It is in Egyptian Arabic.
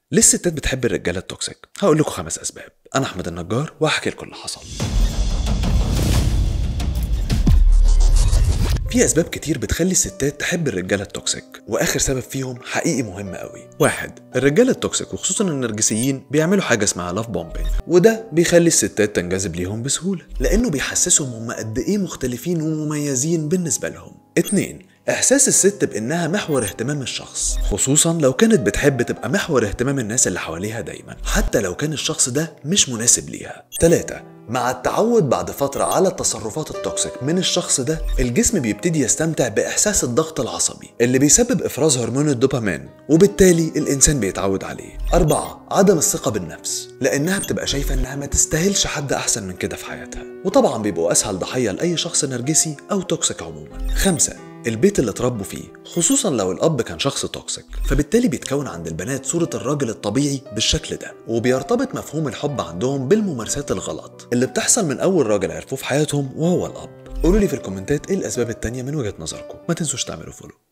ليه الستات بتحب الرجاله التوكسيك هقول لكم خمس اسباب انا احمد النجار وهحكي لكم اللي حصل في اسباب كتير بتخلي الستات تحب الرجاله التوكسيك واخر سبب فيهم حقيقي مهم قوي واحد الرجاله التوكسيك وخصوصا النرجسيين بيعملوا حاجه اسمها لاف بومبينج وده بيخلي الستات تنجذب ليهم بسهوله لانه بيحسسهم هم قد ايه مختلفين ومميزين بالنسبه لهم اتنين احساس الست بانها محور اهتمام الشخص خصوصا لو كانت بتحب تبقى محور اهتمام الناس اللي حواليها دايما حتى لو كان الشخص ده مش مناسب ليها تلاتة مع التعود بعد فترة على التصرفات التوكسيك من الشخص ده الجسم بيبتدي يستمتع بإحساس الضغط العصبي اللي بيسبب إفراز هرمون الدوبامين وبالتالي الإنسان بيتعود عليه أربعة عدم الثقة بالنفس لأنها بتبقى شايفة إنها ما تستاهلش حد أحسن من كده في حياتها وطبعا بيبقوا أسهل ضحية لأي شخص نرجسي أو توكسيك عموما خمسة البيت اللي اتربوا فيه خصوصا لو الاب كان شخص توكسيك فبالتالي بيتكون عند البنات صوره الراجل الطبيعي بالشكل ده وبيرتبط مفهوم الحب عندهم بالممارسات الغلط اللي بتحصل من اول راجل عرفوه في حياتهم وهو الاب قولوا لي في الكومنتات ايه الاسباب التانية من وجهة نظركم ما تنسوش تعملوا فولو